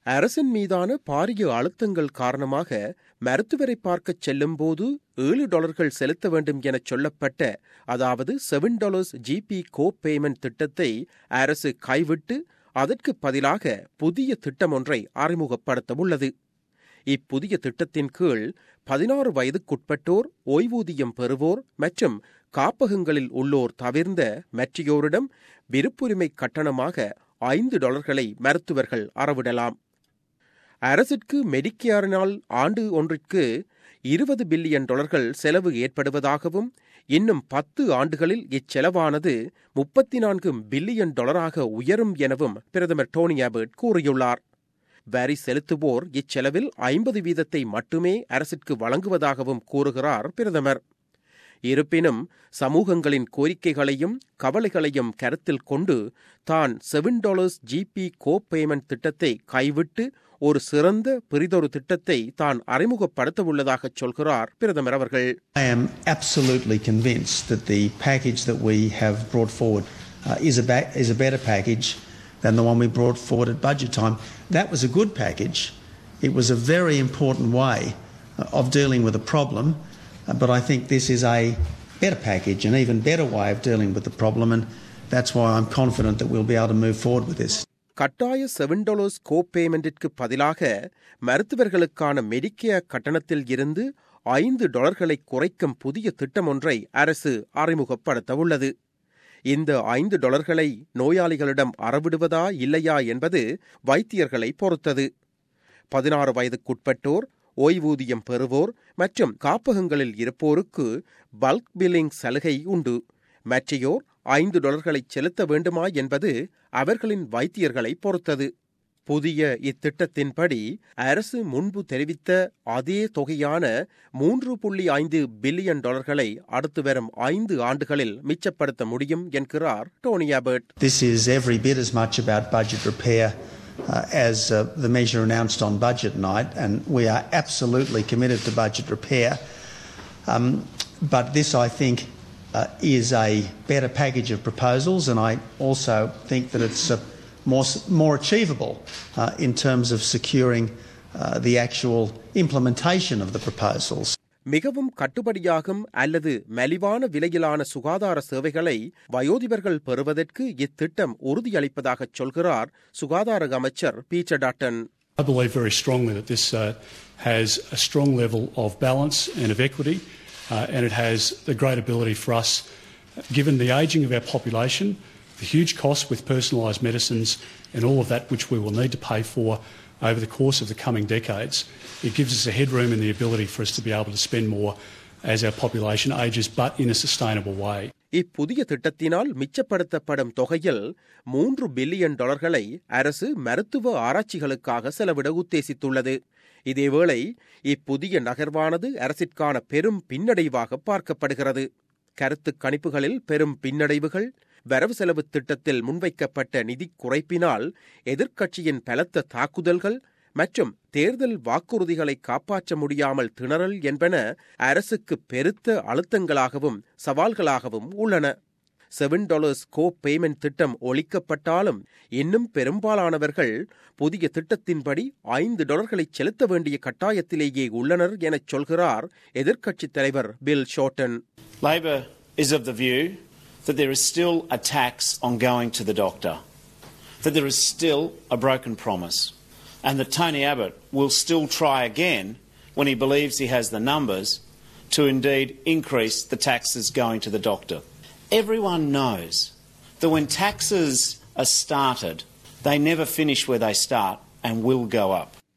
அரசின் மீதான பாரிய அழுத்தங்கள் காரணமாக மருத்துவரை பார்க்கச் செல்லும்போது ஏழு டாலர்கள் செலுத்த வேண்டும் எனச் சொல்லப்பட்ட அதாவது seven dollars GP co payment திட்டத்தை அரசு கைவிட்டு அதற்கு பதிலாக புதிய திட்டம் ஒன்றை அறிமுகப்படுத்த உள்ளது இப்புதிய திட்டத்தின் கீழ் பதினாறு வயதுக்குட்பட்டோர் ஓய்வூதியம் பெறுவோர் மற்றும் காப்பகங்களில் உள்ளோர் தவிர்ந்த மற்றையோரிடம் விருப்புரிமை கட்டணமாக ஐந்து டாலர்களை மருத்துவர்கள் அறவிடலாம் அரசிற்கு மெடிக்கேரினால் ஆண்டு ஒன்றிற்கு இருபது பில்லியன் டாலர்கள் செலவு ஏற்படுவதாகவும் இன்னும் பத்து ஆண்டுகளில் இச்செலவானது முப்பத்தி நான்கு பில்லியன் டாலராக உயரும் எனவும் பிரதமர் டோனி அபர்ட் கூறியுள்ளார் வரி செலுத்துவோர் இச்செலவில் ஐம்பது வீதத்தை மட்டுமே அரசிற்கு வழங்குவதாகவும் கூறுகிறார் பிரதமர் இருப்பினும் சமூகங்களின் கோரிக்கைகளையும் கவலைகளையும் கருத்தில் கொண்டு தான் seven dollars GP co payment திட்டத்தை கைவிட்டு ஒரு சிறந்த பிரிதொரு திட்டத்தை தான் அறிமுகப்படுத்த உள்ளதாக சொல்கிறார் பிரதமர் அவர்கள் I am absolutely convinced that the package that we have brought forward uh, is, a ba- is a better package than the one we brought forward at budget time. That was a good package. It was a very important way uh, of dealing with a problem, uh, but I think this is a better package, an even better way of dealing with the problem, and that's why I'm confident that we'll be able to move forward with this. கட்டாய seven dollars co பேமெண்டிற்கு பதிலாக மருத்துவர்களுக்கான Medicare கட்டணத்தில் இருந்து ஐந்து டாலர்களை குறைக்கும் புதிய திட்டம் ஒன்றை அரசு அறிமுகப்படுத்த உள்ளது இந்த ஐந்து டாலர்களை நோயாளிகளிடம் அறவிடுவதா இல்லையா என்பது வைத்தியர்களை பொறுத்தது பதினாறு வயதுக்குட்பட்டோர் ஓய்வூதியம் பெறுவோர் மற்றும் காப்பகங்களில் இருப்போருக்கு பல்க் பில்லிங் சலுகை உண்டு மற்றையோர் ஐந்து டாலர்களை செலுத்த வேண்டுமா என்பது அவர்களின் வைத்தியர்களை பொறுத்தது புதிய இத்திட்டத்தின்படி அரசு முன்பு தெரிவித்த அதே தொகையான மூன்று புள்ளி ஐந்து பில்லியன் டாலர்களை அடுத்து வரும் ஐந்து ஆண்டுகளில் மிச்சப்படுத்த முடியும் என்கிறார் Dhoni அபர்ட் This is every bit as much about budget repair uh, as uh, the measure announced on budget night, and we are absolutely committed to budget repair. Um, but this, I think, uh, is a better package of proposals, and I also think that it's uh, more, more achievable uh, in terms of securing uh, the actual implementation of the proposals. மிகவும் கட்டுப்படியாகும் அல்லது மலிவான விலையிலான சுகாதார சேவைகளை வயோதிபர்கள் பெறுவதற்கு இத்திட்டம் உறுதியளிப்பதாக சொல்கிறார் சுகாதார அமைச்சர் Peter Dutton I believe very strongly that this uh, has a strong level of balance and of equity, uh, and it has the great ability for us, given the ageing of our population, the huge costs with personalised medicines, and all of that which we will need to pay for over the course of the coming decades. It gives us a headroom and the ability for us to be able to spend more as our population ages, but in a sustainable way. இப்புதிய திட்டத்தினால் மிச்சப்படுத்தப்படும் தொகையில் மூன்று billion டாலர்களை அரசு மருத்துவ ஆராய்ச்சிகளுக்காக செலவிட உத்தேசித்துள்ளது இதேவேளை இப்புதிய நகர்வானது அரசிற்கான பெரும் பின்னடைவாக பார்க்கப்படுகிறது கருத்து கணிப்புகளில் பெரும் பின்னடைவுகள் வரவு செலவு திட்டத்தில் முன்வைக்கப்பட்ட நிதி குறைப்பினால் எதிர்க்கட்சியின் பலத்த தாக்குதல்கள் மற்றும் தேர்தல் வாக்குறுதிகளை காப்பாற்ற முடியாமல் திணறல் என்பன அரசுக்கு பெருத்த அழுத்தங்களாகவும் சவால்களாகவும் உள்ளன செவன் டாலர்ஸ் கோ பேமெண்ட் திட்டம் ஒழிக்கப்பட்டாலும் இன்னும் பெரும்பாலானவர்கள் புதிய திட்டத்தின்படி ஐந்து டாலர்களை செலுத்த வேண்டிய கட்டாயத்திலேயே உள்ளனர் எனச் சொல்கிறார் எதிர்க்கட்சித் தலைவர் Bill Shorten Labor is of the view that there is still a tax on going to the doctor, that there is still a broken promise, and that Tony Abbott will still try again when he believes he has the numbers to indeed increase the taxes going to the doctor. Everyone knows that when taxes are started, they never finish where they start and will go up.